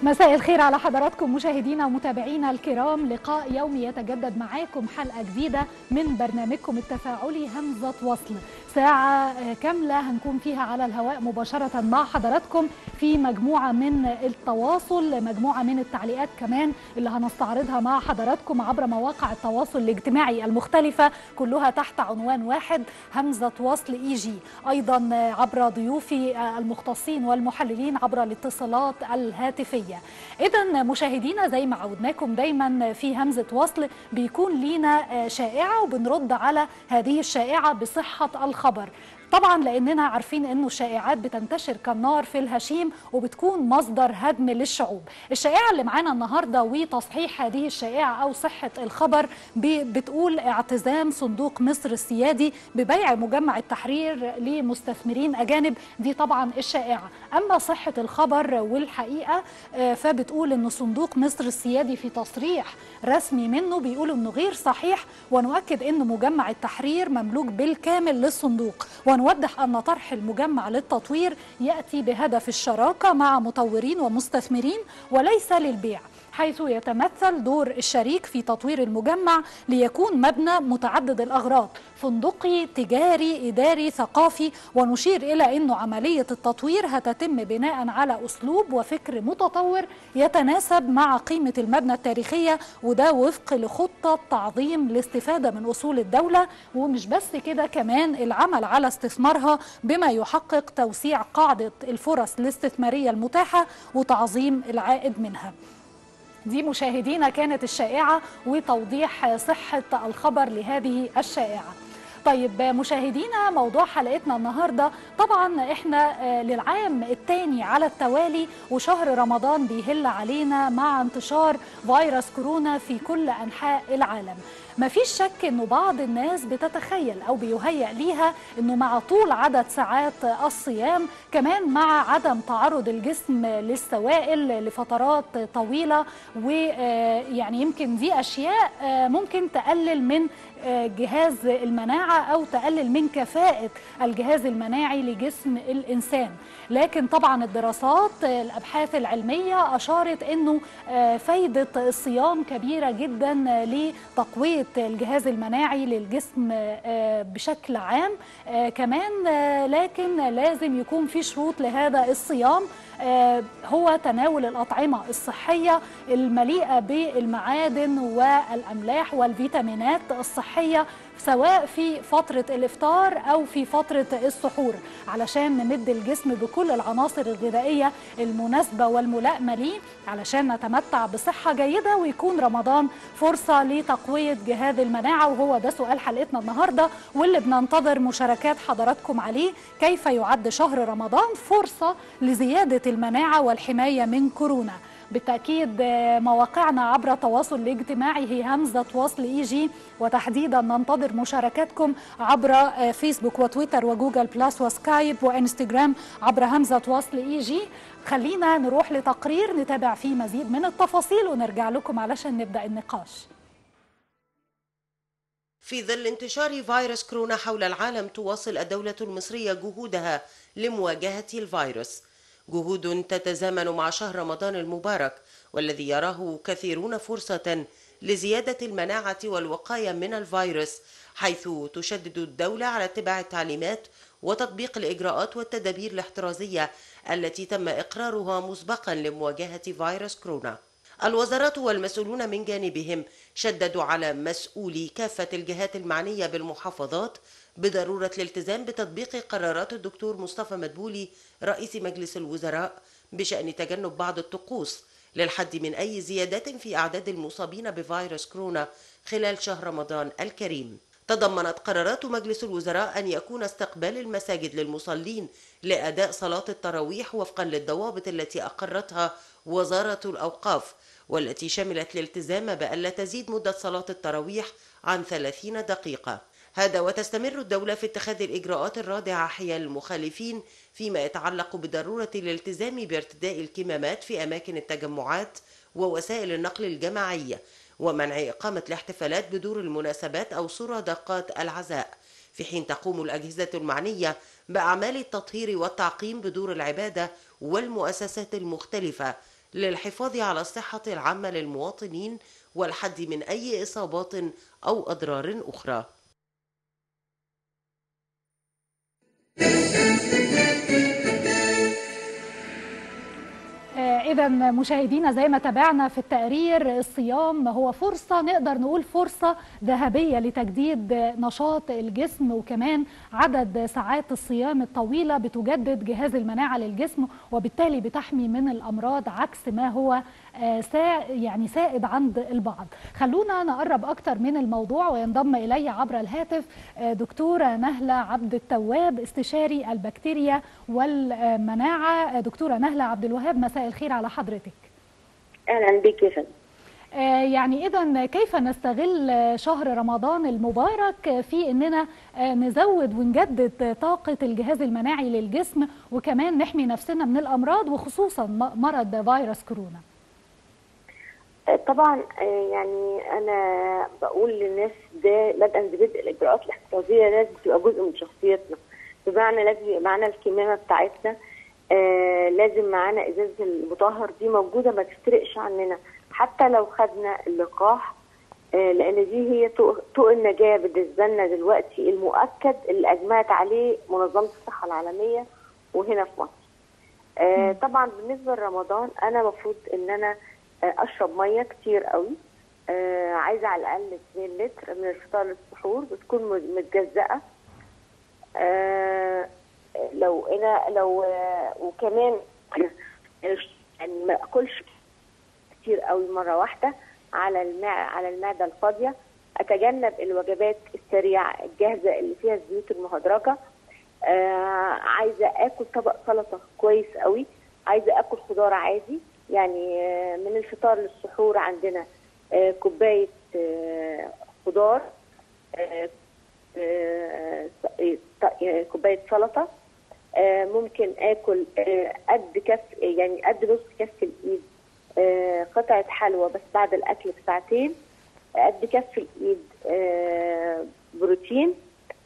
مساء الخير على حضراتكم مشاهدينا ومتابعينا الكرام لقاء يومي يتجدد معاكم حلقة جديدة من برنامجكم التفاعلي همزة وصل ساعة كاملة هنكون فيها على الهواء مباشرة مع حضراتكم في مجموعة من التواصل مجموعة من التعليقات كمان اللي هنستعرضها مع حضراتكم عبر مواقع التواصل الاجتماعي المختلفة كلها تحت عنوان واحد همزة وصل اي جي أيضا عبر ضيوفي المختصين والمحللين عبر الاتصالات الهاتفية إذا مشاهدينا زي ما عودناكم دايما في همزة وصل بيكون لينا شائعة وبنرد على هذه الشائعة بصحة الخبر طبعا لاننا عارفين انه الشائعات بتنتشر كالنار في الهشيم وبتكون مصدر هدم للشعوب الشائعه اللي معانا النهارده وتصحيح هذه الشائعه او صحه الخبر بتقول اعتزام صندوق مصر السيادي ببيع مجمع التحرير لمستثمرين اجانب دي طبعا الشائعه اما صحه الخبر والحقيقه فبتقول ان صندوق مصر السيادي في تصريح رسمي منه بيقول انه غير صحيح ونؤكد ان مجمع التحرير مملوك بالكامل للصندوق ونوضح أن طرح المجمع للتطوير يأتي بهدف الشراكة مع مطورين ومستثمرين وليس للبيع حيث يتمثل دور الشريك في تطوير المجمع ليكون مبنى متعدد الأغراض فندقي تجاري إداري ثقافي ونشير إلى أنه عملية التطوير هتتم بناء على أسلوب وفكر متطور يتناسب مع قيمة المبنى التاريخية وده وفق لخطة تعظيم الاستفادة من أصول الدولة ومش بس كده كمان العمل على استثمارها بما يحقق توسيع قاعدة الفرص الاستثمارية المتاحة وتعظيم العائد منها دي مشاهدينا كانت الشائعة وتوضيح صحة الخبر لهذه الشائعة طيب مشاهدينا موضوع حلقتنا النهارده طبعا احنا للعام الثاني على التوالي وشهر رمضان بيهل علينا مع انتشار فيروس كورونا في كل انحاء العالم ما فيش شك انه بعض الناس بتتخيل او بيهيأ ليها انه مع طول عدد ساعات الصيام كمان مع عدم تعرض الجسم للسوائل لفترات طويله ويعني يمكن دي اشياء ممكن تقلل من جهاز المناعه او تقلل من كفاءه الجهاز المناعي لجسم الانسان لكن طبعا الدراسات الابحاث العلميه اشارت انه فايده الصيام كبيره جدا لتقويه الجهاز المناعي للجسم بشكل عام كمان لكن لازم يكون في شروط لهذا الصيام هو تناول الأطعمة الصحية المليئة بالمعادن والأملاح والفيتامينات الصحية سواء في فترة الإفطار أو في فترة السحور علشان نمد الجسم بكل العناصر الغذائية المناسبة والملائمة ليه علشان نتمتع بصحة جيدة ويكون رمضان فرصة لتقوية جهاز المناعة وهو ده سؤال حلقتنا النهاردة واللي بننتظر مشاركات حضراتكم عليه كيف يعد شهر رمضان فرصة لزيادة المناعة والحماية من كورونا بالتأكيد مواقعنا عبر التواصل الاجتماعي هي همزة وصل إي جي وتحديدا ننتظر مشاركاتكم عبر فيسبوك وتويتر وجوجل بلاس وسكايب وإنستغرام عبر همزة وصل إي جي خلينا نروح لتقرير نتابع فيه مزيد من التفاصيل ونرجع لكم علشان نبدأ النقاش في ظل انتشار فيروس كورونا حول العالم تواصل الدولة المصرية جهودها لمواجهة الفيروس جهود تتزامن مع شهر رمضان المبارك والذي يراه كثيرون فرصة لزيادة المناعة والوقاية من الفيروس حيث تشدد الدولة على اتباع التعليمات وتطبيق الإجراءات والتدابير الاحترازية التي تم إقرارها مسبقا لمواجهة فيروس كورونا الوزارات والمسؤولون من جانبهم شددوا على مسؤولي كافة الجهات المعنية بالمحافظات بضرورة الالتزام بتطبيق قرارات الدكتور مصطفى مدبولي رئيس مجلس الوزراء بشأن تجنب بعض الطقوس للحد من أي زيادات في أعداد المصابين بفيروس كورونا خلال شهر رمضان الكريم تضمنت قرارات مجلس الوزراء أن يكون استقبال المساجد للمصلين لأداء صلاة التراويح وفقا للضوابط التي أقرتها وزارة الأوقاف والتي شملت الالتزام بألا تزيد مدة صلاة التراويح عن 30 دقيقة هذا وتستمر الدولة في اتخاذ الإجراءات الرادعة حيال المخالفين فيما يتعلق بضرورة الالتزام بارتداء الكمامات في أماكن التجمعات ووسائل النقل الجماعية ومنع إقامة الاحتفالات بدور المناسبات أو سرادقات العزاء في حين تقوم الأجهزة المعنية بأعمال التطهير والتعقيم بدور العبادة والمؤسسات المختلفة للحفاظ على الصحة العامة للمواطنين والحد من أي إصابات أو أضرار أخرى إذا مشاهدينا زي ما تابعنا في التقرير الصيام هو فرصة نقدر نقول فرصة ذهبية لتجديد نشاط الجسم وكمان عدد ساعات الصيام الطويلة بتجدد جهاز المناعة للجسم وبالتالي بتحمي من الأمراض عكس ما هو سا يعني سائد عند البعض خلونا نقرب أكتر من الموضوع وينضم إلي عبر الهاتف دكتورة نهلة عبد التواب استشاري البكتيريا والمناعة دكتورة نهلة عبد الوهاب مساء الخير على حضرتك اهلا بك يا فندم يعني اذا كيف نستغل شهر رمضان المبارك في اننا نزود ونجدد طاقه الجهاز المناعي للجسم وكمان نحمي نفسنا من الامراض وخصوصا مرض فيروس كورونا طبعا يعني انا بقول للناس ده بدءا ببدء الاجراءات الاحترازيه لازم تبقى جزء من شخصيتنا بمعنى لازم يبقى معانا الكمامه بتاعتنا آه لازم معانا ازازه المطهر دي موجوده ما تفترقش عننا حتى لو خدنا اللقاح آه لان دي هي طوق النجاه بالنسبه لنا دلوقتي المؤكد اللي اجمعت عليه منظمه الصحه العالميه وهنا في مصر. آه طبعا بالنسبه لرمضان انا المفروض ان انا اشرب ميه كتير قوي آه عايزه على الاقل 2 لتر من الفطار للسحور بتكون متجزأه آه لو انا لو آه وكمان يعني ما اكلش كتير قوي مره واحده على المع على المعده الفاضيه اتجنب الوجبات السريعه الجاهزه اللي فيها الزيوت المهدرجه آه عايزه اكل طبق سلطه كويس قوي عايزه اكل خضار عادي يعني من الفطار للسحور عندنا كوبايه خضار كوبايه سلطه ممكن اكل قد كف يعني قد نص كف الايد قطعه حلوى بس بعد الاكل بساعتين قد كف الايد بروتين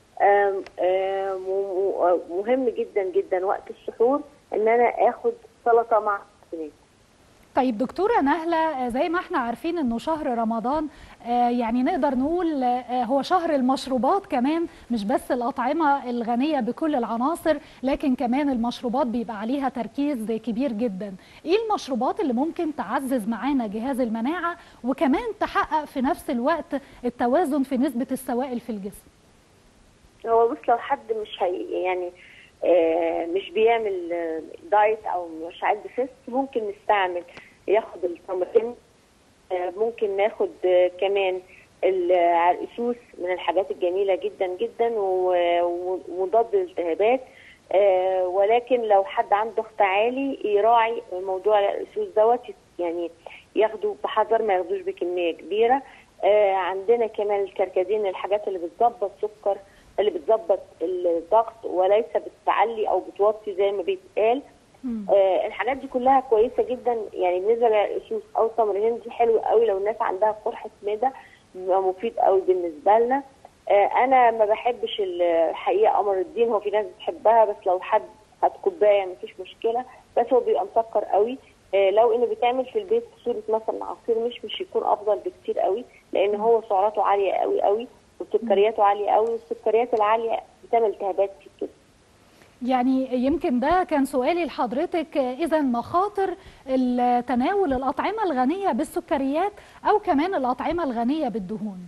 مهم جدا جدا وقت السحور ان انا اخد سلطه مع سنين طيب دكتورة نهلة زي ما احنا عارفين انه شهر رمضان يعني نقدر نقول هو شهر المشروبات كمان مش بس الأطعمة الغنية بكل العناصر لكن كمان المشروبات بيبقى عليها تركيز كبير جدا ايه المشروبات اللي ممكن تعزز معانا جهاز المناعة وكمان تحقق في نفس الوقت التوازن في نسبة السوائل في الجسم هو بص لو حد مش هي يعني آه مش بيعمل آه دايت او مش عايز يخس ممكن نستعمل ياخد التمرين آه ممكن ناخد كمان العرقسوس من الحاجات الجميله جدا جدا ومضاد للالتهابات ولكن لو حد عنده ضغط عالي يراعي موضوع العرقسوس دوت يعني ياخده بحذر ما ياخدوش بكميه كبيره عندنا كمان الكركدين الحاجات اللي بتظبط سكر اللي بتظبط الضغط وليس بتعلي او بتوطي زي ما بيتقال آه الحاجات دي كلها كويسه جدا يعني بالنسبه للعرقسوس او تمر هند دي حلو قوي لو الناس عندها قرحه معده بيبقى مفيد قوي بالنسبه لنا آه انا ما بحبش الحقيقه قمر الدين هو في ناس بتحبها بس لو حد خد كوبايه مفيش مشكله بس هو بيبقى مسكر قوي آه لو انه بيتعمل في البيت بصوره مثلا عصير مش مش يكون افضل بكتير قوي لان هو سعراته عاليه قوي قوي وسكرياته عاليه قوي والسكريات العاليه بتعمل التهابات في الجسم يعني يمكن ده كان سؤالي لحضرتك اذا مخاطر تناول الاطعمه الغنيه بالسكريات او كمان الاطعمه الغنيه بالدهون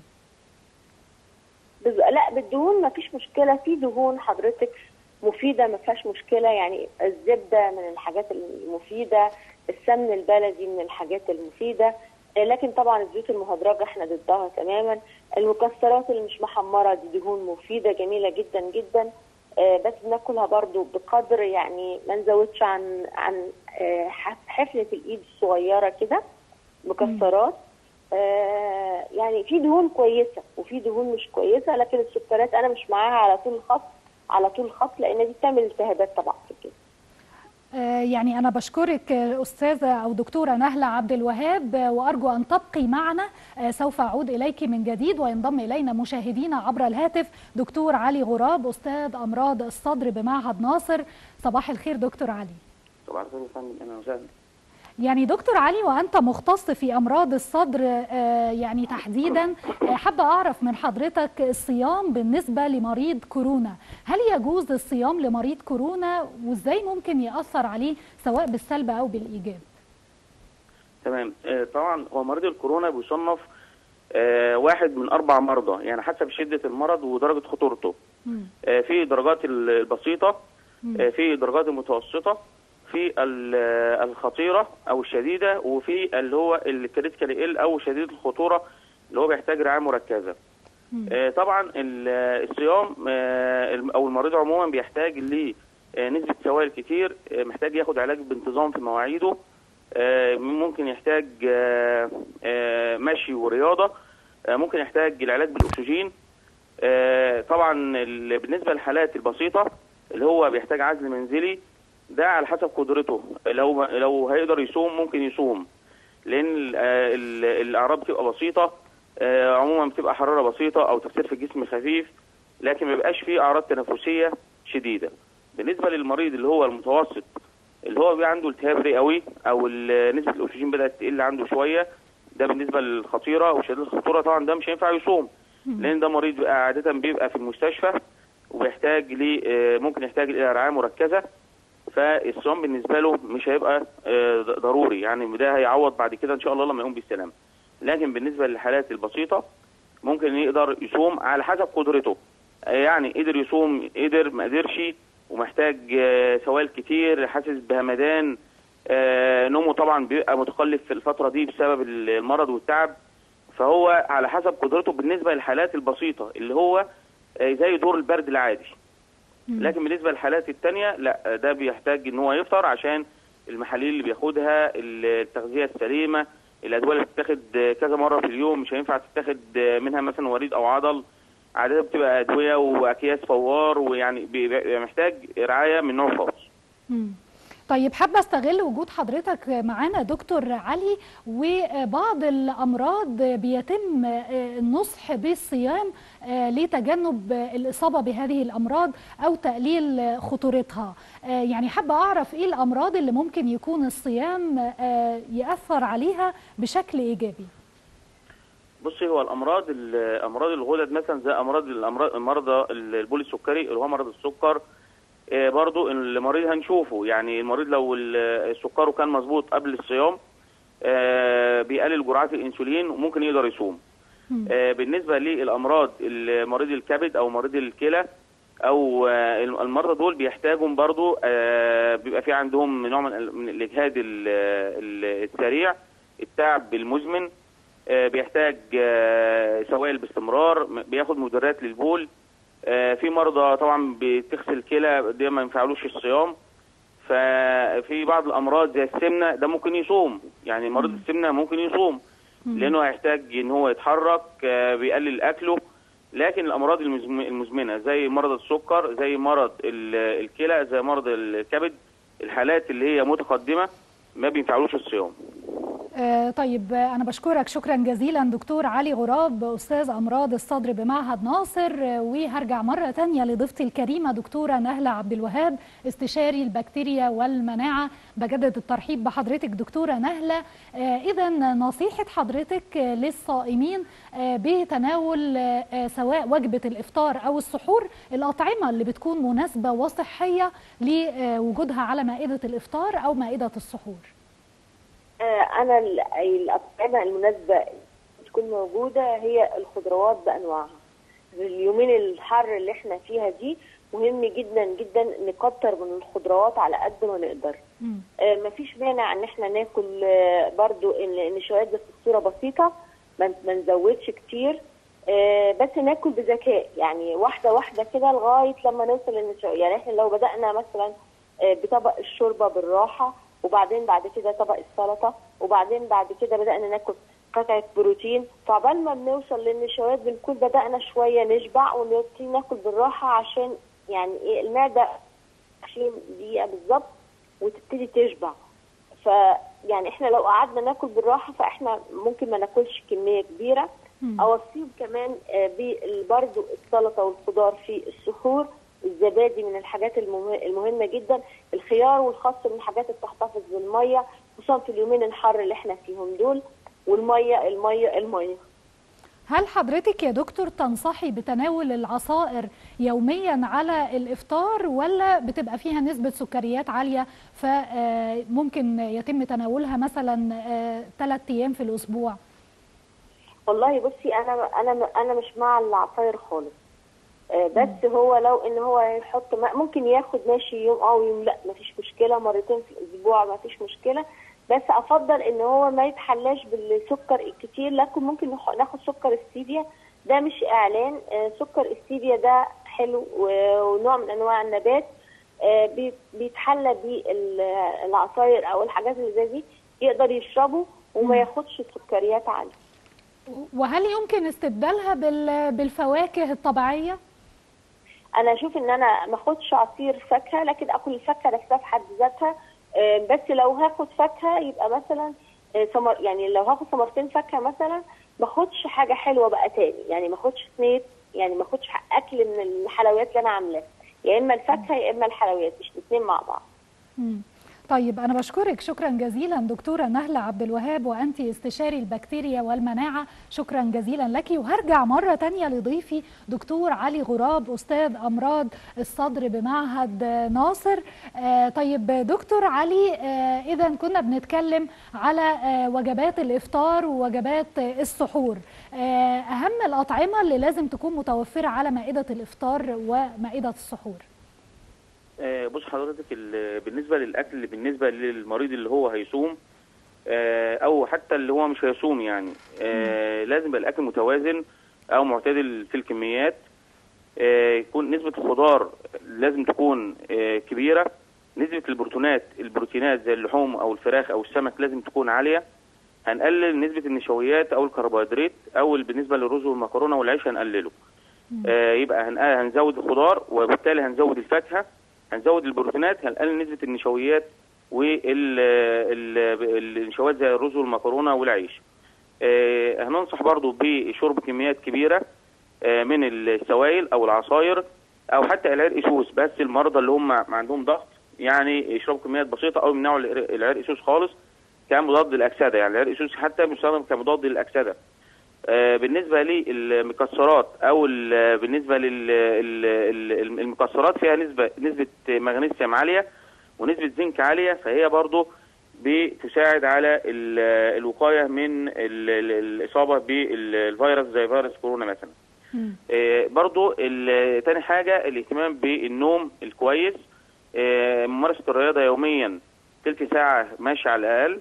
بز... لا بالدهون ما فيش مشكله في دهون حضرتك مفيده ما فيهاش مشكله يعني الزبده من الحاجات المفيده السمن البلدي من الحاجات المفيده لكن طبعا الزيوت المهدرجه احنا ضدها تماما المكسرات اللي مش محمره دي دهون مفيده جميله جدا جدا بس بناكلها برضو بقدر يعني ما نزودش عن عن حفنه الايد الصغيره كده مكسرات يعني في دهون كويسه وفي دهون مش كويسه لكن السكريات انا مش معاها على طول الخط على طول الخط لان دي بتعمل التهابات طبعا في الجسم يعني أنا بشكرك أستاذة أو دكتورة نهلة عبد الوهاب وأرجو أن تبقي معنا سوف أعود إليك من جديد وينضم إلينا مشاهدينا عبر الهاتف دكتور علي غراب أستاذ أمراض الصدر بمعهد ناصر صباح الخير دكتور علي صباح الخير يا فندم أهلا وسهلا يعني دكتور علي وأنت مختص في أمراض الصدر آه، يعني تحديدا آه، حابة أعرف من حضرتك الصيام بالنسبة لمريض كورونا هل يجوز الصيام لمريض كورونا وإزاي ممكن يأثر عليه سواء بالسلب أو بالإيجاب تمام آه، طبعا هو مريض الكورونا بيصنف آه، واحد من اربع مرضى يعني حسب شده المرض ودرجه خطورته مم. آه، في درجات ال- البسيطه مم. آه، في درجات المتوسطه في ال- آه، الخطيره او الشديده وفي اللي هو الكريتيكال ال او شديد الخطوره اللي هو بيحتاج رعايه مركزه مم. آه، طبعا ال- آه، الصيام آه، الم- او المريض عموما بيحتاج ل آه، نسبه سوائل كتير آه، محتاج ياخد علاج بانتظام في مواعيده آه، ممكن يحتاج آه، آه، مشي ورياضه آه، ممكن يحتاج العلاج بالاكسجين آه، طبعا ال- بالنسبه للحالات البسيطه اللي هو بيحتاج عزل منزلي ده على حسب قدرته لو لو هيقدر يصوم ممكن يصوم لان ال- آه، ال- الاعراض بتبقى بسيطه آه، عموما بتبقى حراره بسيطه او تكسير في الجسم خفيف لكن ما بيبقاش فيه اعراض تنفسيه شديده بالنسبه للمريض اللي هو المتوسط اللي هو بيبقى عنده التهاب رئوي او ال- نسبه الاكسجين بدات تقل عنده شويه ده بالنسبه للخطيره وشديد الخطوره طبعا ده مش هينفع يصوم لان ده مريض بيبقى عاده بيبقى في المستشفى وبيحتاج ل آه، ممكن يحتاج الى رعايه مركزه فالصيام بالنسبه له مش هيبقى آه، ض- ضروري يعني ده هيعوض بعد كده ان شاء الله لما يقوم بالسلامه لكن بالنسبه للحالات البسيطه ممكن يقدر يصوم على حسب قدرته آه، يعني قدر يصوم قدر ما قدرش ومحتاج آه، سوائل كتير حاسس بهمدان آه، نومه طبعا بيبقى متقلب في الفتره دي بسبب المرض والتعب فهو على حسب قدرته بالنسبه للحالات البسيطه اللي هو آه، زي دور البرد العادي مم. لكن بالنسبه للحالات التانية لا ده بيحتاج ان هو يفطر عشان المحاليل اللي بياخدها التغذيه السليمه الادويه اللي بتتاخد كذا مره في اليوم مش هينفع تتاخد منها مثلا وريد او عضل عاده بتبقى ادويه واكياس فوار ويعني بيبقى محتاج رعايه من نوع خاص مم. طيب حابة استغل وجود حضرتك معانا دكتور علي وبعض الأمراض بيتم النصح بالصيام لتجنب الإصابة بهذه الأمراض أو تقليل خطورتها يعني حابة أعرف إيه الأمراض اللي ممكن يكون الصيام يأثر عليها بشكل إيجابي بصي هو الامراض امراض الغدد مثلا زي امراض الامراض المرضى البولي السكري اللي هو مرض السكر آه، برضو المريض هنشوفه يعني المريض لو ال- سكره كان مظبوط قبل الصيام آه، بيقلل جرعات الانسولين وممكن يقدر يصوم مم. آه، بالنسبه للامراض مريض الكبد او مريض الكلى او آه، المرضى دول بيحتاجوا برضو آه، بيبقى في عندهم نوع من ال- من الاجهاد ال- ال- السريع التعب المزمن آه، بيحتاج آه، سوائل باستمرار م- بياخد مدرات للبول آه، في مرضى طبعا بتغسل كلى دي ما ينفعلوش الصيام ففي بعض الامراض زي السمنه ده ممكن يصوم يعني مريض السمنه ممكن يصوم لانه هيحتاج ان هو يتحرك آه، بيقلل اكله لكن الامراض المزم- المزمنه زي مرض السكر زي مرض ال- الكلى زي مرض الكبد الحالات اللي هي متقدمه ما بينفعلوش الصيام آه، طيب آه، أنا بشكرك شكرا جزيلا دكتور علي غراب أستاذ أمراض الصدر بمعهد ناصر آه، وهرجع مرة تانية لضيفتي الكريمة دكتورة نهلة عبد الوهاب استشاري البكتيريا والمناعة بجدد الترحيب بحضرتك دكتورة نهلة إذا نصيحة حضرتك آه، للصائمين آه، بتناول آه، آه، سواء وجبة الإفطار أو السحور الأطعمة اللي بتكون مناسبة وصحية لوجودها على مائدة الإفطار أو مائدة السحور آه، انا ال- الاطعمه المناسبه تكون موجوده هي الخضروات بانواعها اليومين الحر اللي احنا فيها دي مهم جدا جدا نكتر من الخضروات على قد ما نقدر مم. آه، مفيش مانع ان احنا ناكل آه، برضو ال- النشويات بس بصوره بسيطه ما ما نزودش كتير آه، بس ناكل بذكاء يعني واحده واحده كده لغايه لما نوصل للنشويات يعني احنا لو بدانا مثلا آه، بطبق الشوربه بالراحه وبعدين بعد كده طبق السلطه وبعدين بعد كده بدانا ناكل قطعه بروتين فعقبال ما بنوصل للنشويات بنكون بدانا شويه نشبع ونبتدي ناكل بالراحه عشان يعني ايه المعده 20 دقيقه بالظبط وتبتدي تشبع فيعني احنا لو قعدنا ناكل بالراحه فاحنا ممكن ما ناكلش كميه كبيره مم. اوصيهم كمان آه، برضو السلطه والخضار في السحور الزبادي من الحاجات المه- المهمه جدا الخيار والخس من الحاجات اللي بتحتفظ بالميه خصوصا في اليومين الحر اللي احنا فيهم دول والميه الميه الميه هل حضرتك يا دكتور تنصحي بتناول العصائر يوميا على الافطار ولا بتبقى فيها نسبه سكريات عاليه فممكن يتم تناولها مثلا ثلاث ايام في الاسبوع والله بصي انا انا انا مش مع العصاير خالص آه، بس هو لو ان هو يحط ما- ممكن ياخد ماشي يوم اه ويوم لا مفيش مشكله مرتين في الاسبوع مفيش مشكله بس افضل ان هو ما يتحلاش بالسكر الكتير لكن ممكن نخ- ناخد سكر الستيفيا ده مش اعلان آه، سكر الستيفيا ده حلو و- ونوع من انواع النبات آه، بي- بيتحلى بالعصاير او الحاجات اللي زي دي يقدر يشربه وما ياخدش سكريات عاليه وهل يمكن استبدالها بال- بالفواكه الطبيعيه انا اشوف ان انا ما اخدش عصير فاكهه لكن اكل الفاكهه نفسها في حد ذاتها آه، بس لو هاخد فاكهه يبقى مثلا آه، ثمر يعني لو هاخد ثمرتين فاكهه مثلا ما اخدش حاجه حلوه بقى تاني يعني ما اخدش سنيت يعني ما اخدش اكل من الحلويات اللي انا عاملاها يا اما الفاكهه يا اما الحلويات مش الاثنين مع بعض مم. طيب أنا بشكرك شكرا جزيلا دكتورة نهلة عبد الوهاب وأنت استشاري البكتيريا والمناعة شكرا جزيلا لك وهرجع مرة تانية لضيفي دكتور علي غراب أستاذ أمراض الصدر بمعهد ناصر آه طيب دكتور علي آه إذا كنا بنتكلم على آه وجبات الإفطار ووجبات آه السحور آه أهم الأطعمة اللي لازم تكون متوفرة على مائدة الإفطار ومائدة السحور آه، بص حضرتك ال- بالنسبه للاكل اللي بالنسبه للمريض اللي هو هيصوم آه، او حتى اللي هو مش هيصوم يعني آه، لازم يبقى الاكل متوازن او معتدل في الكميات آه، يكون نسبه الخضار لازم تكون آه، كبيره نسبه البروتينات البروتينات زي اللحوم او الفراخ او السمك لازم تكون عاليه هنقلل نسبه النشويات او الكربوهيدرات او بالنسبه للرز والمكرونه والعيش هنقلله آه، يبقى هن- هنزود الخضار وبالتالي هنزود الفاكهه هنزود البروتينات هنقلل نسبه النشويات والنشويات زي الرز والمكرونه والعيش آه، هننصح برضو بشرب كميات كبيره آه، من السوائل او العصاير او حتى العرق سوس بس المرضى اللي هم ما عندهم ضغط يعني يشربوا كميات بسيطه او يمنعوا العرق- العرق سوس خالص كمضاد للاكسده يعني العرق سوس حتى بيستخدم كمضاد للاكسده آه، بالنسبه للمكسرات او ال- بالنسبه للمكسرات فيها نسبه نسبه مغنيسيوم عاليه ونسبه زنك عاليه فهي برضو بتساعد على ال- الوقايه من ال- ال- الاصابه بالفيروس زي فيروس كورونا مثلا مم. آه، برضو ال- تاني حاجة الاهتمام بالنوم الكويس آه، ممارسة الرياضة يوميا تلت ساعة ماشي على الأقل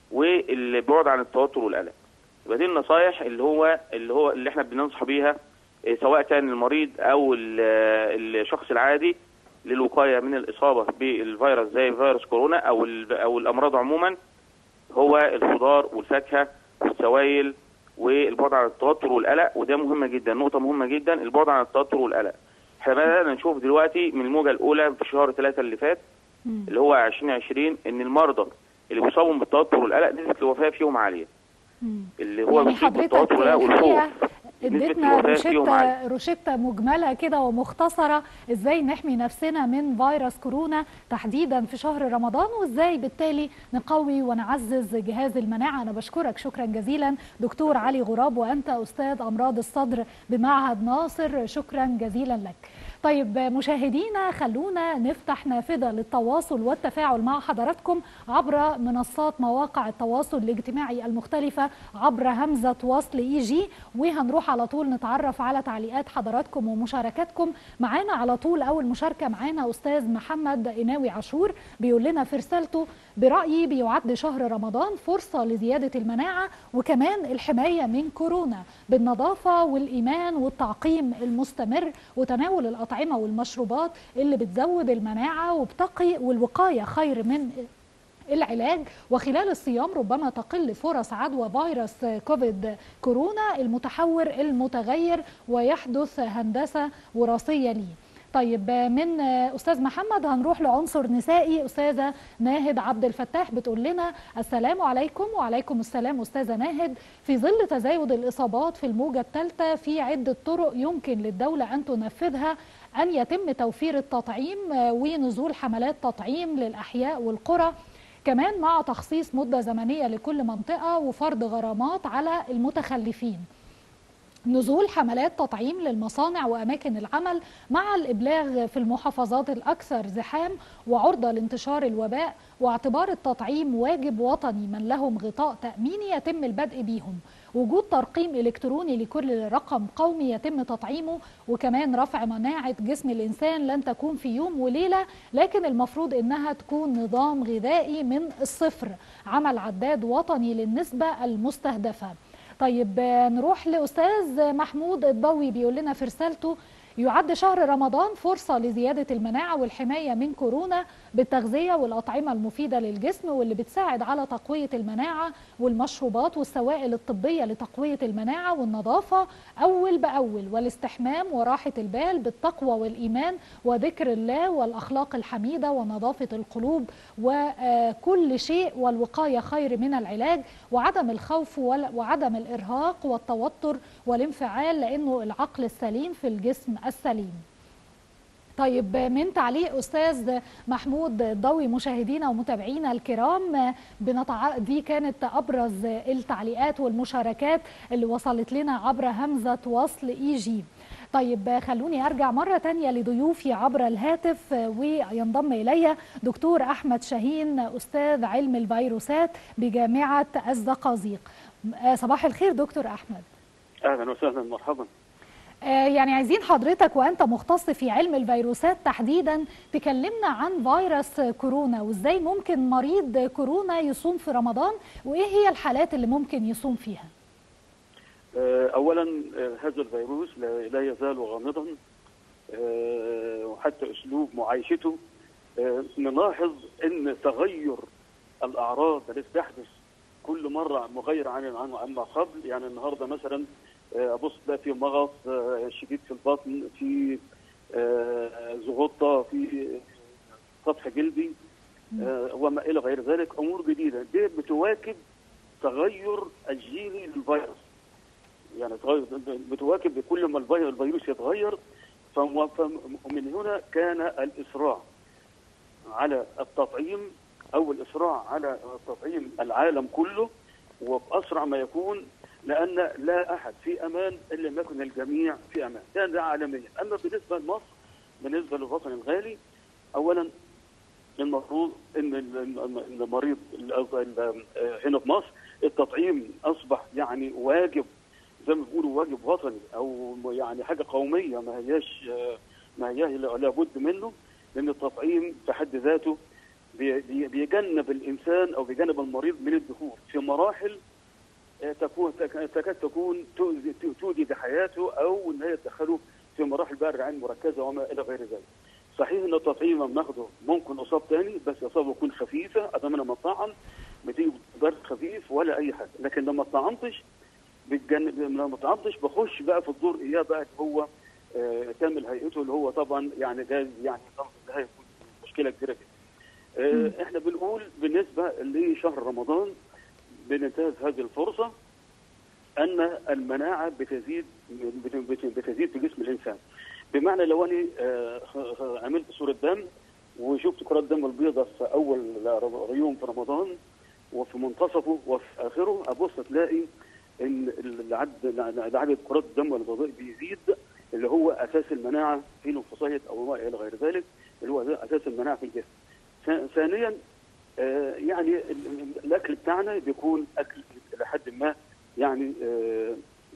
والبعد عن التوتر والقلق يبقى دي النصايح اللي هو اللي هو اللي احنا بننصح بيها آه، سواء كان المريض او ال- الشخص العادي للوقاية من الإصابة بالفيروس زي فيروس كورونا او ال- او الأمراض عموما هو الخضار والفاكهة والسوائل والبعد عن التوتر والقلق وده مهمة جدا نقطة مهمة جدا البعد عن التوتر والقلق احنا بدأنا نشوف دلوقتي من الموجة الأولى في شهر ثلاثة اللي فات مم. اللي هو 2020 إن المرضى اللي بيصابوا بالتوتر والقلق نسبة الوفاة فيهم عالية مم. اللي هو يعني بيصيب حضرتك بالتوتر والقلق الحقيقة والخوف نسبة اديتنا الوفاة فيهم روشتة عالية روشتة مجملة كده ومختصرة ازاي نحمي نفسنا من فيروس كورونا تحديدا في شهر رمضان وازاي بالتالي نقوي ونعزز جهاز المناعة انا بشكرك شكرا جزيلا دكتور علي غراب وانت استاذ امراض الصدر بمعهد ناصر شكرا جزيلا لك طيب مشاهدينا خلونا نفتح نافذة للتواصل والتفاعل مع حضراتكم عبر منصات مواقع التواصل الاجتماعي المختلفة عبر همزة وصل اي جي وهنروح على طول نتعرف على تعليقات حضراتكم ومشاركاتكم معانا على طول أول مشاركة معانا أستاذ محمد إناوي عاشور بيقول لنا في رسالته برأيي بيعد شهر رمضان فرصة لزيادة المناعة وكمان الحماية من كورونا بالنظافة والإيمان والتعقيم المستمر وتناول الأطعمة والمشروبات اللي بتزود المناعة وبتقي والوقاية خير من العلاج وخلال الصيام ربما تقل فرص عدوى فيروس كوفيد كورونا المتحور المتغير ويحدث هندسة وراثية ليه طيب من استاذ محمد هنروح لعنصر نسائي استاذه ناهد عبد الفتاح بتقول لنا السلام عليكم وعليكم السلام استاذه ناهد في ظل تزايد الاصابات في الموجه الثالثه في عده طرق يمكن للدوله ان تنفذها ان يتم توفير التطعيم ونزول حملات تطعيم للاحياء والقرى كمان مع تخصيص مدة زمنية لكل منطقة وفرض غرامات على المتخلفين نزول حملات تطعيم للمصانع واماكن العمل مع الابلاغ في المحافظات الاكثر زحام وعرضه لانتشار الوباء واعتبار التطعيم واجب وطني من لهم غطاء تاميني يتم البدء بيهم وجود ترقيم الكتروني لكل رقم قومي يتم تطعيمه وكمان رفع مناعه جسم الانسان لن تكون في يوم وليله لكن المفروض انها تكون نظام غذائي من الصفر عمل عداد وطني للنسبه المستهدفه طيب نروح لاستاذ محمود الضوي بيقول لنا في رسالته يعد شهر رمضان فرصة لزيادة المناعة والحماية من كورونا بالتغذية والأطعمة المفيدة للجسم واللي بتساعد على تقوية المناعة والمشروبات والسوائل الطبية لتقوية المناعة والنظافة أول بأول والاستحمام وراحة البال بالتقوى والإيمان وذكر الله والأخلاق الحميدة ونظافة القلوب وكل شيء والوقاية خير من العلاج وعدم الخوف وعدم الإرهاق والتوتر والانفعال لأنه العقل السليم في الجسم السليم طيب من تعليق استاذ محمود الضوي مشاهدينا ومتابعينا الكرام بنتع... دي كانت ابرز التعليقات والمشاركات اللي وصلت لنا عبر همزه وصل اي جي طيب خلوني ارجع مره تانية لضيوفي عبر الهاتف وينضم الي دكتور احمد شاهين استاذ علم الفيروسات بجامعه الزقازيق صباح الخير دكتور احمد اهلا وسهلا مرحبا يعني عايزين حضرتك وانت مختص في علم الفيروسات تحديدا تكلمنا عن فيروس كورونا وازاي ممكن مريض كورونا يصوم في رمضان وايه هي الحالات اللي ممكن يصوم فيها اولا هذا الفيروس لا يزال غامضا وحتى اسلوب معايشته نلاحظ ان تغير الاعراض التي تحدث كل مره مغير عن عما قبل يعني النهارده مثلا ابص تلاقي في مغص شديد في البطن في زغطه في سطح جلدي وما الى غير ذلك امور جديده دي بتواكب تغير الجيني للفيروس يعني بتواكب كل ما الفيروس يتغير فمن هنا كان الاسراع على التطعيم او الاسراع على تطعيم العالم كله وباسرع ما يكون لان لا احد في امان ان لم يكن الجميع في امان ده, ده عالميا اما بالنسبه لمصر بالنسبه للوطن الغالي اولا المفروض ان المريض هنا في مصر التطعيم اصبح يعني واجب زي ما بيقولوا واجب وطني او يعني حاجه قوميه ما هياش ما هياش لابد منه لان التطعيم في حد ذاته بيجنب الانسان او بيجنب المريض من الدخول في مراحل تكون تكاد تكون تؤذي بحياته او ان هي تدخله في مراحل بقى الرعايه المركزه وما الى غير ذلك. صحيح ان التطعيم بناخده ممكن اصاب ثاني بس اصابه يكون خفيفه اتمنى ما طعم بتيجي برد خفيف ولا اي حاجه، لكن لما طعمتش بتجنب لما طعمتش بخش بقى في الدور اياه بقى اللي هو آه كامل هيئته اللي هو طبعا يعني ده يعني ده هيكون مشكله كبيره جدا. آه احنا بنقول بالنسبه لشهر رمضان بننتهز هذه الفرصه ان المناعه بتزيد بتزيد في جسم الانسان بمعنى لو انا عملت صوره دم وشفت كرات الدم البيضاء في اول يوم في رمضان وفي منتصفه وفي اخره ابص تلاقي ان العدد عدد كرات الدم البيضاء بيزيد اللي هو اساس المناعه في الانفصاية او ما الى غير ذلك اللي هو اساس المناعه في الجسم. ثانيا آه يعني الاكل بتاعنا بيكون اكل الى حد ما يعني آه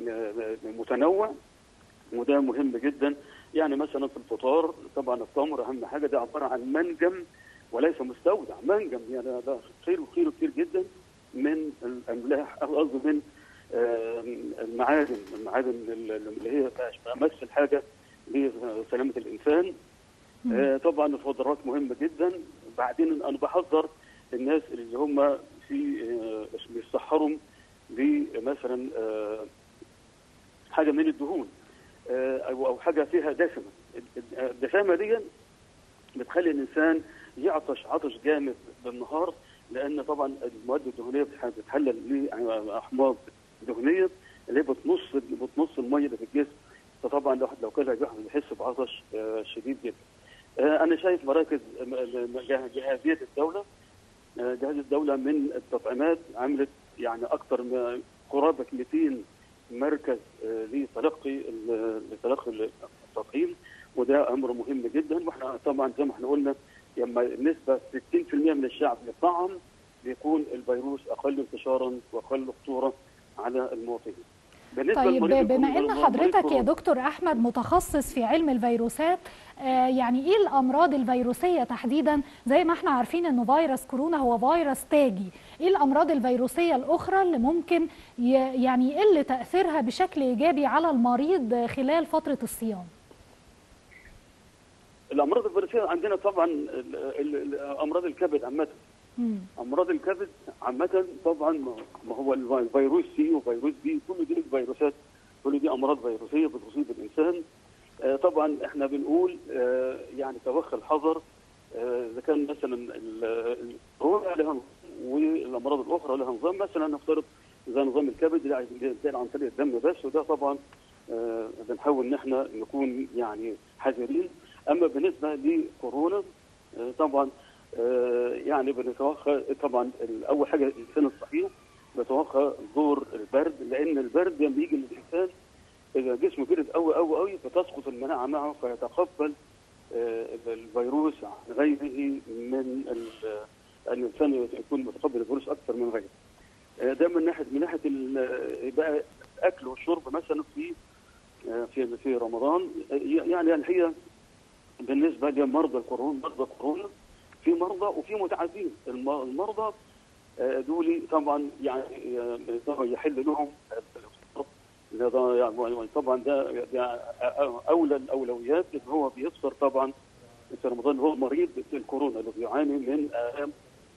متنوع وده مهم جدا يعني مثلا في الفطار طبعا التمر اهم حاجه ده عباره عن منجم وليس مستودع منجم يعني ده خير وخير كتير جدا من الاملاح قصدي من آه المعادن المعادن اللي هي امس الحاجه لسلامه الانسان آه طبعا الخضروات مهمه جدا بعدين انا بحذر الناس اللي هم في آه بيسحرهم بمثلا آه حاجه من الدهون آه او حاجه فيها دسمه الدسامه دي بتخلي الانسان يعطش عطش جامد بالنهار لان طبعا المواد الدهنيه بتتحلل لاحماض دهنيه اللي هي بتنص بتنص الميه اللي في الجسم فطبعا الواحد لو كلها بيحس بعطش شديد جدا. انا شايف مراكز جهازيه الدوله آه، جهاز الدوله من التطعيمات عملت يعني اكثر من قرابه 200 مركز آه، لتلقي ال- لتلقي التطعيم وده امر مهم جدا واحنا طبعا زي ما احنا قلنا لما نسبه 60% من الشعب يطعم بيكون الفيروس اقل انتشارا واقل خطوره على المواطنين. بالنسبة طيب لمريض بما الكورونا- ان مريض حضرتك يا كورونا. دكتور احمد متخصص في علم الفيروسات آه، يعني ايه الامراض الفيروسيه تحديدا زي ما احنا عارفين انه فيروس كورونا هو فيروس تاجي ايه الامراض الفيروسيه الاخرى اللي ممكن ي- يعني يقل تاثيرها بشكل ايجابي على المريض خلال فتره الصيام الامراض الفيروسيه عندنا طبعا ال- ال- ال- امراض الكبد عامه مم. امراض الكبد عامه طبعا ما هو الف- الفيروس سي وفيروس بي كل دي فيروسات كل دي امراض فيروسيه بتصيب الانسان آه، طبعا احنا بنقول آه، يعني توخى الحذر آه، اذا كان مثلا ال- الكورونا لها نظام والامراض الاخرى لها نظام مثلا نفترض زي نظام الكبد ده ده عن طريق الدم بس وده طبعا آه، بنحاول ان احنا نكون يعني حذرين اما بالنسبه لكورونا آه، طبعا آه، يعني بنتوخى طبعا اول حاجه الانسان الصحيح بيتوخى دور البرد لان البرد لما يجي للانسان اذا جسمه برد قوي قوي قوي فتسقط المناعه معه فيتقبل آه، الفيروس عن غيره من ال- الانسان يكون متقبل الفيروس اكثر من غيره. آه، ده من ناحيه من ناحيه ال- بقى الاكل والشرب مثلا في آه، في في رمضان آه، يعني الحقيقه بالنسبه لمرضى الكورونا مرضى كورونا في مرضى وفي متعافين الم- المرضى آه، دول طبعا يعني آه، طبعا يحل لهم الافطار ده- ده يعني طبعا ده ده اولى الاولويات اللي هو بيفطر طبعا في رمضان هو مريض الكورونا اللي بيعاني من الام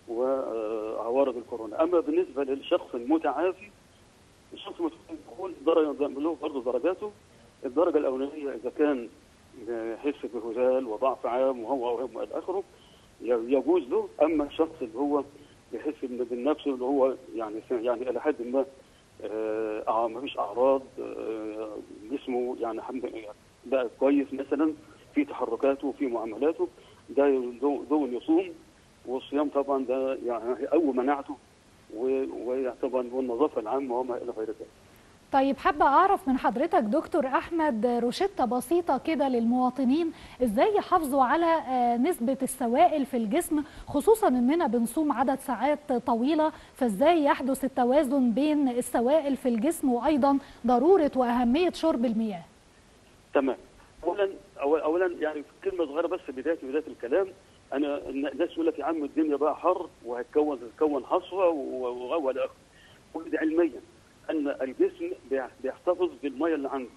وعوارض الكورونا اما بالنسبه للشخص المتعافي الشخص المتعافي يكون درجه له برضه درجاته الدرجه الاولانيه اذا كان يحس بهزال وضعف عام وهو وهو الى اخره يجوز له اما الشخص اللي هو يحس إن بالنفس اللي هو يعني يعني الى حد ما آه ما فيش اعراض آه جسمه يعني الحمد لله بقى كويس مثلا في تحركاته وفي معاملاته ده دو- دون يصوم والصيام طبعا ده يعني قوي مناعته و- وطبعا والنظافه العامه وما الى غير ذلك. طيب حابة أعرف من حضرتك دكتور أحمد روشتة بسيطة كده للمواطنين إزاي يحافظوا على آه، نسبة السوائل في الجسم خصوصا إننا بنصوم عدد ساعات طويلة فإزاي يحدث التوازن بين السوائل في الجسم وأيضا ضرورة وأهمية شرب المياه تمام اولا أول- اولا يعني كلمه صغيره بس بدايه بدايه الكلام انا الناس يقول لك يا عم الدنيا بقى حر وهتكون هتكون حصوه و- و- والى اخره كل ده علميا ان الجسم بيح- بيحتفظ بالميه اللي عنده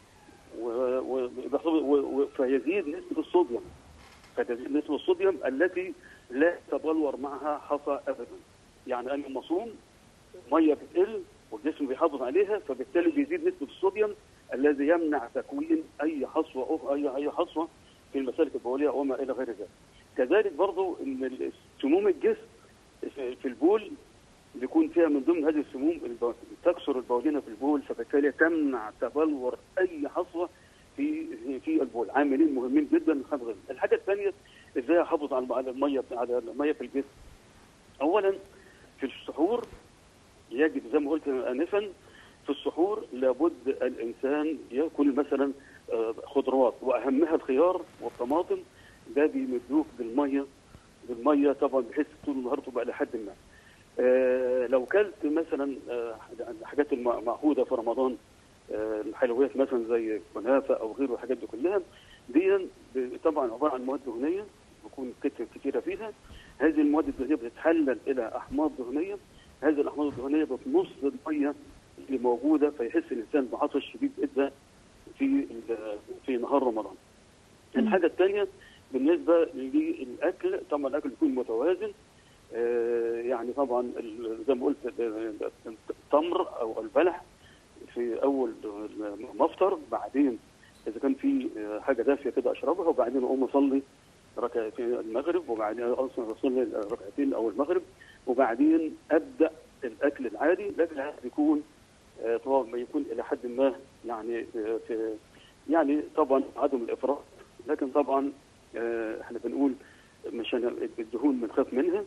و- و- بيحتفظ- و- و- فيزيد نسبه الصوديوم فتزيد نسبه الصوديوم التي لا تبلور معها حصى ابدا يعني انا لما اصوم ميه بتقل والجسم بيحافظ عليها فبالتالي بيزيد نسبه الصوديوم الذي يمنع تكوين اي حصوه أخرى اي اي حصوه في المسالك البوليه وما الى غير ذلك. كذلك برضو ان ال- سموم الجسم في في البول بيكون فيها من ضمن هذه السموم الب- تكسر البولينه في البول فبالتالي تمنع تبلور اي حصوه في في البول عاملين مهمين جدا خمسة. الحاجه الثانيه ازاي احافظ على على الميه على الميه في الجسم اولا في السحور يجب زي ما قلت انفا في السحور لابد الانسان ياكل مثلا آه، خضروات واهمها الخيار والطماطم ده بيمدوك بالميه بالميه طبعا بحيث طول النهار تبقى لحد ما آه، لو كلت مثلا آه، الحاجات المعهوده في رمضان آه، الحلويات مثلا زي كنافه او غيره الحاجات دي كلها دي ب- طبعا عباره عن مواد دهنيه بيكون كتير كتيره فيها هذه المواد الدهنيه بتتحلل الى احماض دهنيه هذه الاحماض الدهنيه بتمص الميه اللي موجوده فيحس الانسان بعطش شديد جدا في ال- في نهار رمضان. الحاجه الثانيه بالنسبه للاكل طبعا الاكل يكون متوازن آه، يعني طبعا ال- زي ما قلت ال- التمر او البلح في اول ما افطر بعدين اذا كان في آه، حاجه دافيه كده اشربها وبعدين اقوم اصلي ركعتين المغرب وبعدين اصلا اصلي ركعتين او المغرب وبعدين ابدا الاكل العادي الاكل العادي يكون آه، طبعا ما يكون الى حد ما يعني آه، في يعني طبعا عدم الافراط لكن طبعا آه، احنا بنقول مش هن- الدهون بنخاف منها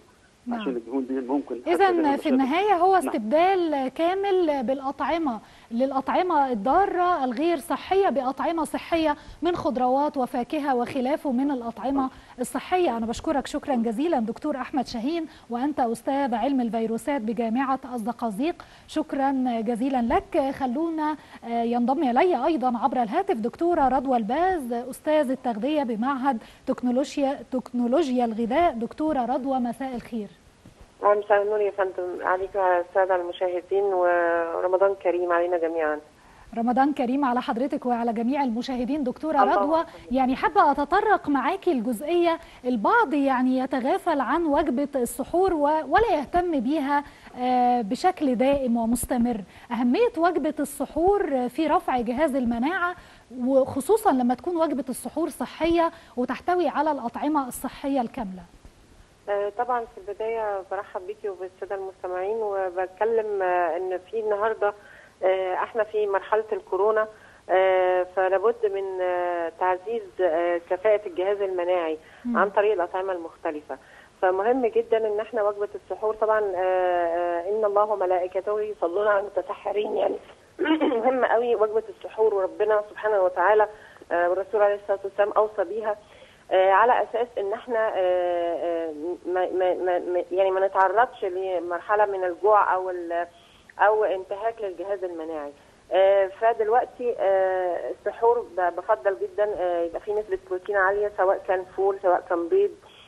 نعم. عشان الدهون دي ممكن حتى إذا تعمل في مشاكل. النهاية هو نعم. استبدال كامل بالأطعمة للأطعمة الضارة الغير صحية بأطعمة صحية من خضروات وفاكهة وخلافه من الأطعمة الصحية أنا بشكرك شكرا جزيلا دكتور أحمد شاهين وأنت أستاذ علم الفيروسات بجامعة الزقازيق شكرا جزيلا لك خلونا آه، ينضم إلي أيضا عبر الهاتف دكتورة رضوى الباز أستاذ التغذية بمعهد تكنولوجيا تكنولوجيا الغذاء دكتورة رضوى مساء الخير مساء النور يا فندم عليك وعلى السادة المشاهدين ورمضان كريم علينا جميعا رمضان كريم على حضرتك وعلى جميع المشاهدين دكتورة الله رضوى يعني حابة أتطرق معاكي الجزئية البعض يعني يتغافل عن وجبة السحور و- ولا يهتم بيها آه، بشكل دائم ومستمر أهمية وجبة السحور في رفع جهاز المناعة وخصوصا لما تكون وجبة السحور صحية وتحتوي على الأطعمة الصحية الكاملة آه، طبعا في البداية برحب بيكي وبالسادة المستمعين وبتكلم آه، ان في النهاردة آه، احنا في مرحلة الكورونا آه، فلابد من آه، تعزيز آه، كفاءة الجهاز المناعي عن طريق الأطعمة المختلفة فمهم جدا ان احنا وجبة السحور طبعا آه، آه، ان الله وملائكته يصلون على المتسحرين يعني مهم قوي وجبة السحور وربنا سبحانه وتعالى آه، والرسول عليه الصلاة والسلام أوصى بيها آه، على اساس ان احنا آه، آه، ما ما ما ما- يعني ما نتعرضش لمرحله من الجوع او ال- او انتهاك للجهاز المناعي آه، فدلوقتي آه، السحور ب- بفضل جدا آه، يبقى فيه نسبه بروتين عاليه سواء كان فول سواء كان بيض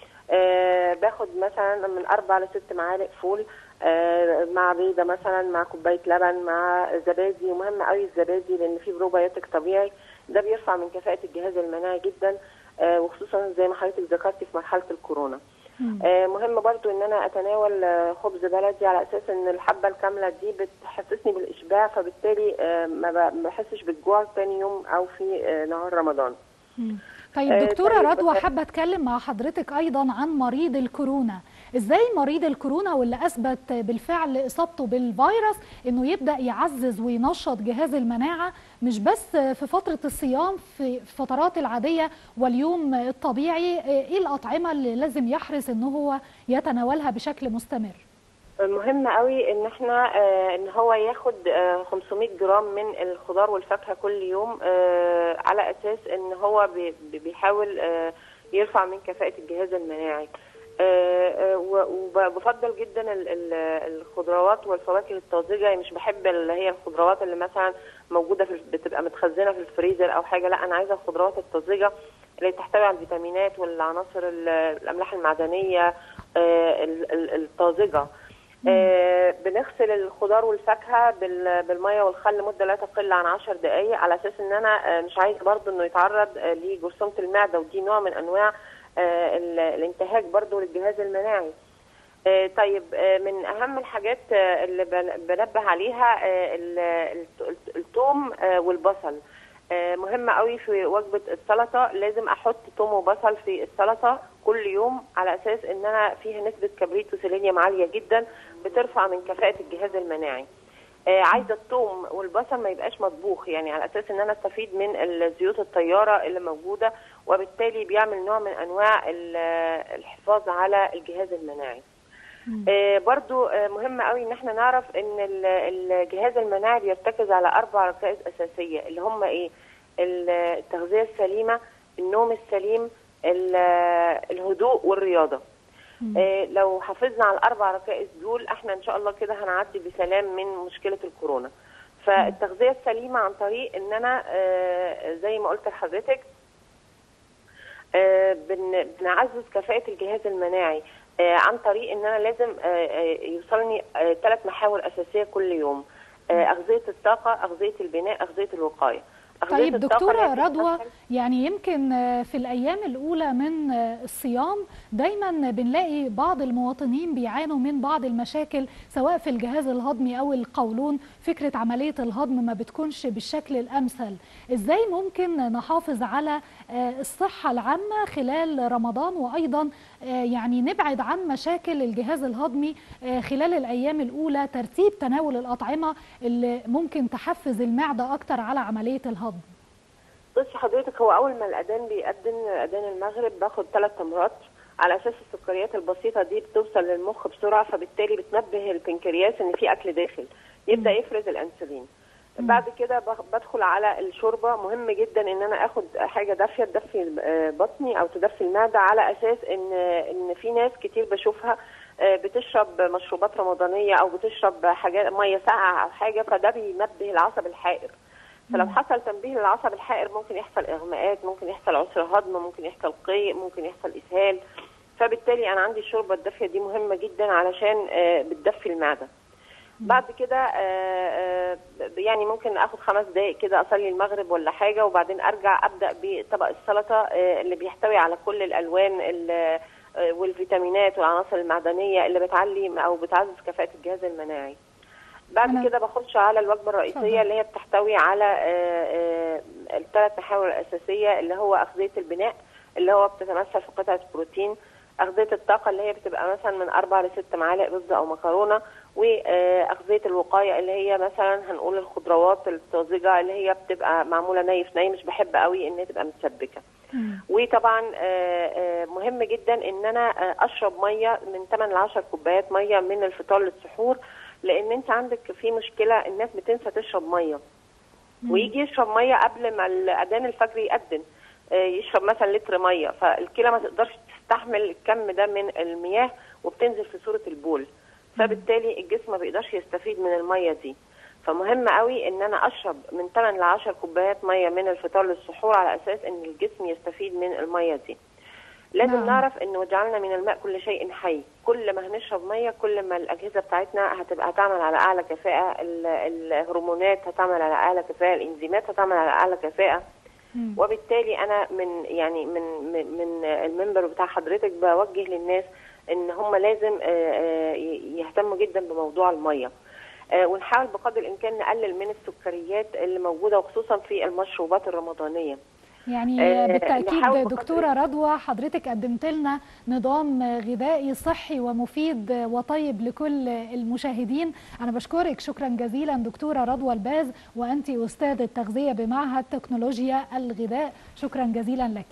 آه، باخد مثلا من اربع لست معالق فول آه، مع بيضه مثلا مع كوبايه لبن مع زبادي ومهم قوي الزبادي لان فيه بروبيوتيك طبيعي ده بيرفع من كفاءه الجهاز المناعي جدا آه، وخصوصا زي ما حضرتك ذكرتي في مرحله الكورونا آه، مهم برضو ان انا اتناول آه، خبز بلدي على اساس ان الحبه الكامله دي بتحسسني بالاشباع فبالتالي آه، ما ب- ما بحسش بالجوع تاني يوم او في آه، نهار رمضان مم. طيب آه، دكتورة طيب، رضوى بس- حابة أتكلم مع حضرتك أيضا عن مريض الكورونا إزاي مريض الكورونا واللي أثبت بالفعل إصابته بالفيروس إنه يبدأ يعزز وينشط جهاز المناعة مش بس في فترة الصيام في الفترات العادية واليوم الطبيعي إيه الأطعمة اللي لازم يحرص إنه هو يتناولها بشكل مستمر مهم قوي ان احنا آه، ان هو ياخد آه، 500 جرام من الخضار والفاكهه كل يوم آه، على اساس ان هو بي- بي- بيحاول آه، يرفع من كفاءه الجهاز المناعي آه، آه، و- وبفضل جدا ال- ال- الخضروات والفواكه الطازجه يعني مش بحب اللي هي الخضروات اللي مثلا موجوده في بتبقى متخزنه في الفريزر او حاجه لا انا عايزه الخضروات الطازجه اللي تحتوي على الفيتامينات والعناصر ال- الاملاح المعدنيه آه، ال- ال- الطازجه آه، بنغسل الخضار والفاكهه بال- بالميه والخل مده لا تقل عن 10 دقائق على اساس ان انا آه، مش عايزه برضو انه يتعرض آه، لجرثومه المعده ودي نوع من انواع آه، ال- الانتهاك برضو للجهاز المناعي آه، طيب آه، من اهم الحاجات آه، اللي بن- بنبه عليها آه، ال- الت- الثوم آه، والبصل آه، مهم قوي في وجبه السلطه لازم احط ثوم وبصل في السلطه كل يوم على اساس ان انا فيها نسبه كبريت وسيلينيوم عاليه جدا بترفع من كفاءه الجهاز المناعي آه، عايزه الثوم والبصل ما يبقاش مطبوخ يعني على اساس ان انا استفيد من الزيوت الطياره اللي موجوده وبالتالي بيعمل نوع من انواع ال- الحفاظ على الجهاز المناعي آه، برضو آه، مهم قوي ان احنا نعرف ان ال- الجهاز المناعي بيرتكز على اربع ركائز اساسيه اللي هم ايه ال- التغذيه السليمه النوم السليم ال- الهدوء والرياضه آه، لو حافظنا على الاربع ركائز دول احنا ان شاء الله كده هنعدي بسلام من مشكله الكورونا فالتغذيه السليمه عن طريق ان انا آه، زي ما قلت لحضرتك آه، بن- بنعزز كفاءة الجهاز المناعي آه، عن طريق ان انا لازم آه، آه، يوصلني ثلاث محاور اساسيه كل يوم آه، اغذيه الطاقه اغذيه البناء اغذيه الوقايه أغذية طيب الطاقة دكتورة لازم رضوى أدخل- يعني يمكن آه، في الأيام الأولى من آه، الصيام دايما بنلاقي بعض المواطنين بيعانوا من بعض المشاكل سواء في الجهاز الهضمي أو القولون فكرة عملية الهضم ما بتكونش بالشكل الأمثل إزاي ممكن نحافظ على آه، الصحة العامة خلال رمضان وأيضا آه، يعني نبعد عن مشاكل الجهاز الهضمي آه، خلال الأيام الأولى ترتيب تناول الأطعمة اللي ممكن تحفز المعدة أكتر على عملية الهضم بصي حضرتك هو اول ما الاذان بيأذن اذان المغرب باخد ثلاث تمرات على اساس السكريات البسيطه دي بتوصل للمخ بسرعه فبالتالي بتنبه البنكرياس ان في اكل داخل يبدا يفرز الانسولين بعد كده بخ- بدخل على الشوربه مهم جدا ان انا اخد حاجه دافيه تدفي آه، بطني او تدفي المعده على اساس ان ان في ناس كتير بشوفها آه، بتشرب مشروبات رمضانيه او بتشرب حاجات ميه ساقعه او حاجه فده بينبه العصب الحائر فلو حصل تنبيه للعصب الحائر ممكن يحصل اغماءات ممكن يحصل عسر هضم ممكن يحصل قيء ممكن يحصل اسهال فبالتالي انا عندي الشوربه الدافيه دي مهمه جدا علشان آه، بتدفي المعده بعد كده آه، آه، يعني ممكن اخد خمس دقائق كده اصلي المغرب ولا حاجه وبعدين ارجع ابدا بطبق السلطه آه، اللي بيحتوي على كل الالوان ال- آه، والفيتامينات والعناصر المعدنيه اللي بتعلي او بتعزز كفاءه الجهاز المناعي بعد أنا- كده بخش على الوجبه الرئيسيه اتفضل. اللي هي بتحتوي على الثلاث محاور الاساسيه اللي هو اغذيه البناء اللي هو بتتمثل في قطعه بروتين اغذيه الطاقه اللي هي بتبقى مثلا من اربع لست معالق رز او مكرونه واغذيه الوقايه اللي هي مثلا هنقول الخضروات الطازجه اللي هي بتبقى معموله ني في ني مش بحب قوي ان هي تبقى متسبكه مم. وطبعا آه، آه، مهم جدا ان انا آه، اشرب ميه من 8 ل 10 كوبايات ميه من الفطار للسحور لان انت عندك في مشكله الناس بتنسى تشرب ميه ويجي يشرب ميه قبل ما اذان الفجر يأذن آه، يشرب مثلا لتر ميه فالكلى ما تقدرش تستحمل الكم ده من المياه وبتنزل في صوره البول فبالتالي الجسم ما بيقدرش يستفيد من الميه دي فمهم قوي ان انا اشرب من 8 ل 10 كوبايات ميه من الفطار للسحور على اساس ان الجسم يستفيد من الميه دي لازم نعم. نعرف ان وجعلنا من الماء كل شيء حي كل ما هنشرب ميه كل ما الاجهزه بتاعتنا هتبقى هتعمل على اعلى كفاءه ال- الهرمونات هتعمل على اعلى كفاءه الانزيمات هتعمل على اعلى كفاءه مم. وبالتالي انا من يعني من من, من المنبر بتاع حضرتك بوجه للناس ان هم لازم آه، آه، يهتموا جدا بموضوع الميه آه، ونحاول بقدر الامكان نقلل من السكريات اللي موجوده وخصوصا في المشروبات الرمضانيه يعني آه، بالتأكيد نحاول بقدر دكتورة رضوى حضرتك قدمت لنا نظام غذائي صحي ومفيد وطيب لكل المشاهدين أنا بشكرك شكرا جزيلا دكتورة رضوى الباز وأنت أستاذ التغذية بمعهد تكنولوجيا الغذاء شكرا جزيلا لك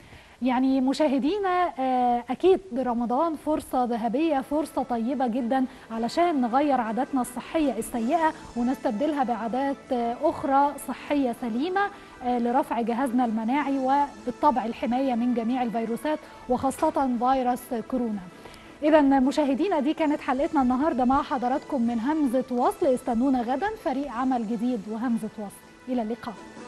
يعني مشاهدينا آه، أكيد رمضان فرصة ذهبية فرصة طيبة جدا علشان نغير عاداتنا الصحية السيئة ونستبدلها بعادات آه، أخرى صحية سليمة آه، لرفع جهازنا المناعي وبالطبع الحماية من جميع الفيروسات وخاصة فيروس كورونا إذا مشاهدينا دي كانت حلقتنا النهاردة مع حضراتكم من همزة وصل استنونا غدا فريق عمل جديد وهمزة وصل إلى اللقاء